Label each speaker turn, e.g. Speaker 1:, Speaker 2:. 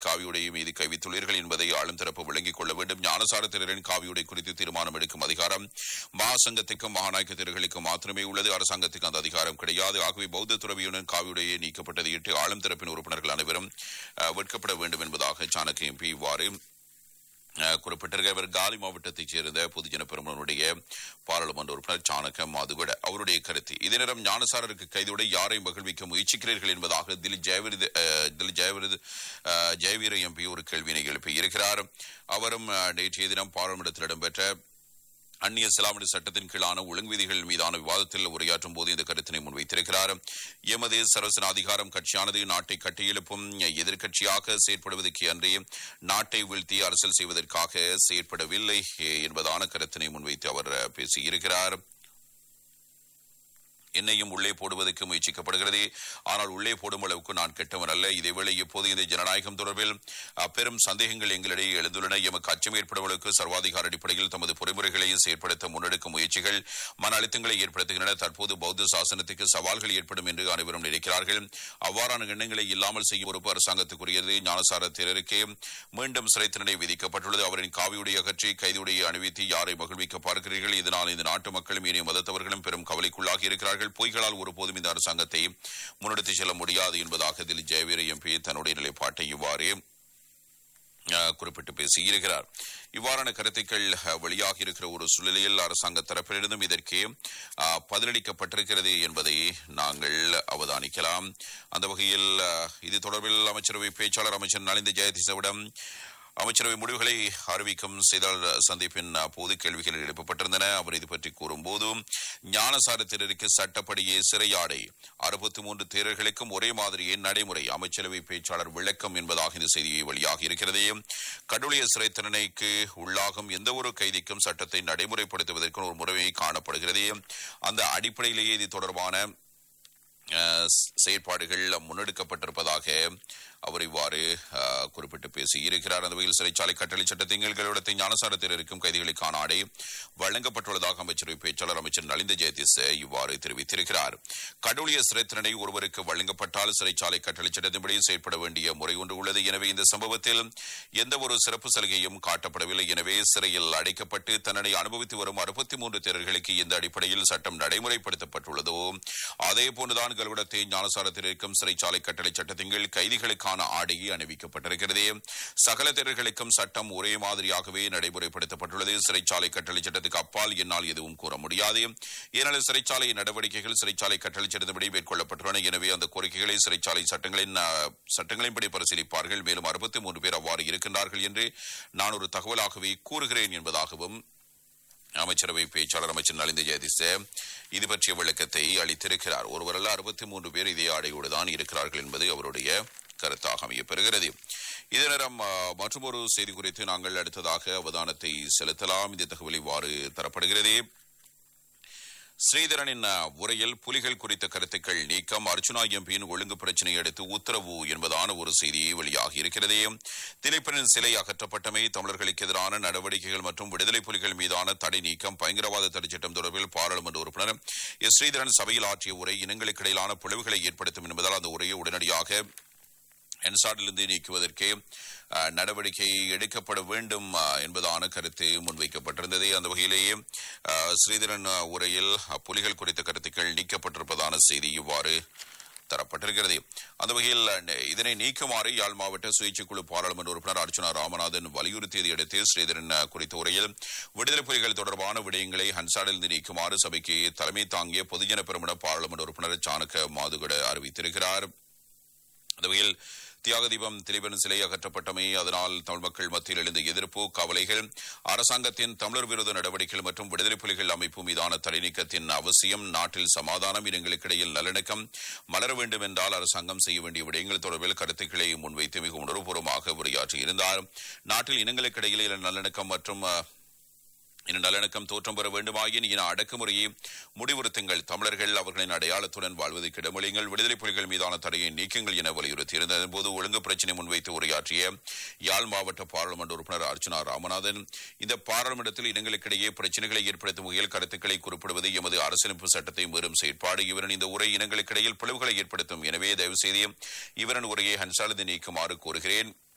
Speaker 1: காவியுடைய மீது கைவித்துள்ளீர்கள் என்பதை ஆளும் தரப்பு விளங்கிக் கொள்ள வேண்டும் ஞானசாரத்தினரின் காவியுடை குறித்து தீர்மானம் எடுக்கும் அதிகாரம் மகாசங்கத்திற்கும் மகாநாயக்க தேர்களுக்கும் மாத்திரமே உள்ளது அரசாங்கத்துக்கு அந்த அதிகாரம் கிடையாது ஆகவே பௌத்த துறவியுடன் காவியுடையே நீக்கப்பட்டதை இட்டு ஆளும் தரப்பின் உறுப்பினர்கள் அனைவரும் அஹ், வெட்கப்பட வேண்டும் என்பதாக சாணக்கிய எம்பி இவ்வாறு அஹ், குறிப்பிட்டிருக்க இவர் காலி மாவட்டத்தைச் சேர்ந்த பொதுஜன பெருமனுடைய பாராளுமன்ற உறுப்பினர் சாணக்க மாதுகட அவருடைய கருத்து இதே நேரம் ஞானசாரருக்கு கைதோட யாரை மகிழ்விக்க முயற்சிக்கிறீர்கள் என்பதாக திலீப் ஜெயவிரது அஹ், திலீப் ஜெயவிரது அஹ், ஜெயவீர எம்பி ஒரு கேள்வியினை எழுப்பி இருக்கிறார் அவரும் அஹ், நேற்றைய தினம் பாராளுமன்றத்தில் இடம்பெற்ற அந்நிய செலாவணி சட்டத்தின் கீழான ஒழுங்கு விதிகள் மீதான விவாதத்தில் உரையாற்றும் போது இந்த கருத்தினை முன்வைத்திருக்கிறார் எமது சர்வசன அதிகாரம் கட்சியானது நாட்டை கட்டியெழுப்பும் எதிர்க்கட்சியாக செயற்படுவதற்கு அன்றே நாட்டை வீழ்த்தி அரசியல் செய்வதற்காக செயற்படவில்லை என்பதான கருத்தினை முன்வைத்து அவர் பேசியிருக்கிறார் என்னையும் உள்ளே போடுவதற்கு முயற்சிக்கப்படுகிறது ஆனால் உள்ளே போடும் அளவுக்கு நான் கெட்டவன் அல்ல இதேவேளை இப்போது இந்த ஜனநாயகம் தொடர்பில் அஹ், பெரும் சந்தேகங்கள் எங்களிடையே எழுந்துள்ளன எமக்கு அச்சம் ஏற்படும் அளவுக்கு சர்வாதிகார அடிப்படையில் தமது பொறிமுறைகளையும் செயற்படுத்த முன்னெடுக்கும் முயற்சிகள் மன அழுத்தங்களை ஏற்படுத்துகின்றன தற்போது பௌத்த சாசனத்துக்கு சவால்கள் ஏற்படும் என்று அனைவரும் நினைக்கிறார்கள் அவ்வாறான எண்ணங்களை இல்லாமல் செய்யும் பொறுப்பு அரசாங்கத்துக்குரியது ஞானசார தேரருக்கே மீண்டும் சிறை தண்டனை விதிக்கப்பட்டுள்ளது அவரின் காவியுடைய அகற்றி கைதுடைய அணிவித்து யாரை மகிழ்விக்க பார்க்கிறீர்கள் இதனால் இந்த நாட்டு மக்களும் இனிய மதத்தவர்களும் பெரும் கவலைக்குள்ளாகி இருக்கிறார்கள் பொய்களால் ஒருபோதும் இந்த அரசாங்கத்தை முன்னெடுத்துச் செல்ல முடியாது என்பதாக தில்லி ஜெயவீர எம்பி தன்னுடைய நிலைப்பாட்டை இவ்வாறு அஹ், குறிப்பிட்டு பேசியிருக்கிறார் இவ்வாறான கருத்துக்கள் அஹ், வெளியாகி இருக்கிற ஒரு சூழ்நிலையில் அரசாங்க தரப்பிலிருந்தும் இதற்கு அஹ், பதிலளிக்கப்பட்டிருக்கிறது என்பதை நாங்கள் அவதானிக்கலாம் அந்த வகையில் அஹ், இது தொடர்பில் அமைச்சரவை பேச்சாளர் அமைச்சர் நலிந்த ஜெயதிசவிடம் அமைச்சரவை முடிவுகளை அறிவிக்கும் செய்தியாளர் சந்திப்பின் போது கேள்விகள் எழுப்பப்பட்டிருந்தன அவர் இது பற்றி கூறும்போது ஞானசாரத்தினருக்கு சட்டப்படியே சிறையாடை அறுபத்தி மூன்று தேரர்களுக்கும் ஒரே மாதிரியே நடைமுறை அமைச்சரவை பேச்சாளர் விளக்கம் என்பதாக இந்த செய்தியை வெளியாகி இருக்கிறது கடூழிய சிறை தண்டனைக்கு உள்ளாகும் எந்த ஒரு கைதிக்கும் சட்டத்தை நடைமுறைப்படுத்துவதற்கு ஒரு முறைமை காணப்படுகிறது அந்த அடிப்படையிலேயே இது தொடர்பான அஹ், செயற்பாடுகள் முன்னெடுக்கப்பட்டிருப்பதாக அவர் இவ்வாறு அஹ், குறிப்பிட்டு பேசி இருக்கிறார் அந்த வகையில் சிறைச்சாலை கட்டளை சட்டத்தின் கீழ் கைவிடத்தை ஞானசாரத்தில் இருக்கும் கைதிகளுக்கான ஆடை வழங்கப்பட்டுள்ளதாக அமைச்சரவை பேச்சாளர் அமைச்சர் நலிந்த ஜெயதிஸ் இவ்வாறு தெரிவித்திருக்கிறார் கடூழிய சிறை தண்டனை ஒருவருக்கு வழங்கப்பட்டால் சிறைச்சாலை கட்டளை சட்டத்தின்படி செயற்பட வேண்டிய முறை ஒன்று உள்ளது எனவே இந்த சம்பவத்தில் எந்த ஒரு சிறப்பு சலுகையும் காட்டப்படவில்லை எனவே சிறையில் அடைக்கப்பட்டு தண்டனை அனுபவித்து வரும் அறுபத்தி மூன்று தேரர்களுக்கு எந்த அடிப்படையில் சட்டம் நடைமுறைப்படுத்தப்பட்டுள்ளதோ அதே போன்றுதான் கல்விடத்தை ஞானசாரத்தில் இருக்கும் சிறைச்சாலை கட்டளை சட்டத்தின் கீழ் கைதிகளுக்கான ஆடையை அணிவிக்கப்பட்டிருக்கிறது சகல தேரர்களுக்கும் சட்டம் ஒரே மாதிரியாகவே நடைமுறைப்படுத்தப்பட்டுள்ளது சிறைச்சாலை கட்டளை சட்டத்துக்கு அப்பால் என்னால் எதுவும் கூற முடியாது ஏனெனில் சிறைச்சாலை நடவடிக்கைகள் சிறைச்சாலை கட்டளை சட்டத்தின்படி மேற்கொள்ளப்பட்டுள்ளன எனவே அந்த கோரிக்கைகளை சிறைச்சாலை சட்டங்களின் அஹ், சட்டங்களின்படி பரிசீலிப்பார்கள் மேலும் அறுபத்தி மூன்று பேர் அவ்வாறு இருக்கின்றார்கள் என்று நான் ஒரு தகவலாகவே கூறுகிறேன் என்பதாகவும் அமைச்சரவை பேச்சாளர் அமைச்சர் நலிந்த ஜெயதிச இது பற்றிய விளக்கத்தை அளித்திருக்கிறார் ஒருவரல்ல அறுபத்தி மூன்று பேர் இதே ஆடையோடு தான் இருக்கிறார்கள் என்பது அவருடைய கருத்தாக அமையப்பெறுகிறது இதே நேரம் மற்றும் ஒரு செய்தி குறித்து நாங்கள் அடுத்ததாக அவதானத்தை செலுத்தலாம் இந்த தகவல் இவ்வாறு தரப்படுகிறது ஸ்ரீதரனின் அஹ், உரையில் புலிகள் குறித்த கருத்துக்கள் நீக்கம் அர்ச்சுனா எம்பியின் ஒழுங்கு பிரச்சினை அடுத்து உத்தரவு என்பதான ஒரு செய்தி வெளியாகி இருக்கிறது திலீபனின் சிலை அகற்றப்பட்டமை தமிழர்களுக்கு எதிரான நடவடிக்கைகள் மற்றும் விடுதலை புலிகள் மீதான தடை நீக்கம் பயங்கரவாத தடை சட்டம் தொடர்பில் பாராளுமன்ற உறுப்பினர் எஸ் ஸ்ரீதரன் சபையில் ஆற்றிய உரை இனங்களுக்கு இடையிலான பிளவுகளை ஏற்படுத்தும் என்பதால் அந்த உரையை உடனடியாக என்சாட்டிலிருந்து நீக்குவதற்கு அஹ், நடவடிக்கை எடுக்கப்பட வேண்டும் அஹ், என்பதான கருத்து முன்வைக்கப்பட்டிருந்தது அந்த வகையிலேயே அஹ், ஸ்ரீதரன் அஹ், உரையில் அஹ், புலிகள் குறித்த கருத்துக்கள் நீக்கப்பட்டிருப்பதான செய்தி இவ்வாறு தரப்பட்டிருக்கிறது அந்த வகையில் அஹ், இதனை நீக்குமாறு யாழ் மாவட்ட சுயேட்சை குழு பாராளுமன்ற உறுப்பினர் அர்ச்சுனா ராமநாதன் வலியுறுத்தியதை அடுத்து ஸ்ரீதரன் அஹ், குறித்த உரையில் விடுதலை புலிகள் தொடர்பான விடயங்களை ஹன்சாடிலிருந்து நீக்குமாறு சபைக்கு தலைமை தாங்கிய பொதுஜன பெருமன பாராளுமன்ற உறுப்பினர் சாணக்க மாதுகட அறிவித்திருக்கிறார் அந்த வகையில் தியாக தீபம் திலீபன் சிலை அகற்றப்பட்டமை அதனால் தமிழ் மக்கள் மத்தியில் எழுந்த எதிர்ப்பு கவலைகள் அரசாங்கத்தின் தமிழர் விரோத நடவடிக்கைகள் மற்றும் விடுதலை புலிகள் அமைப்பு மீதான தடைநீக்கத்தின் அவசியம் நாட்டில் சமாதானம் இனங்களுக்கிடையில் நல்லிணக்கம் மலர வேண்டும் என்றால் அரசாங்கம் செய்ய வேண்டிய விடயங்கள் தொடர்பில் கருத்துக்களை முன்வைத்து மிக உணர்வுபூர்வமாக உரையாற்றியிருந்தார் நாட்டில் இனங்களுக்கிடையில் நல்லிணக்கம் மற்றும் அஹ், இன நல்லிணக்கம் தோற்றம் பெற வேண்டுமாயின் இன அடக்குமுறையை முடிவுறுத்துங்கள் தமிழர்கள் அவர்களின் அடையாளத்துடன் வாழ்வதற்கு இடமளியுங்கள் விடுதலை புலிகள் மீதான தடையை நீக்குங்கள் என வலியுறுத்தியிருந்த போது ஒழுங்கு பிரச்சினை முன்வைத்து உரையாற்றிய யாழ் மாவட்ட பாராளுமன்ற உறுப்பினர் அர்ச்சுனா ராமநாதன் இந்த பாராளுமன்றத்தில் இனங்களுக்கிடையே பிரச்சினைகளை ஏற்படுத்தும் வகையில் கருத்துக்களை குறிப்பிடுவது எமது அரசியலமைப்பு சட்டத்தை மீறும் செயற்பாடு இவரின் இந்த உரை இனங்களுக்கிடையில் பிளவுகளை ஏற்படுத்தும் எனவே தயவு செய்து இவரின் உரையை ஹன்சாலிது நீக்குமாறு கோருகிறேன்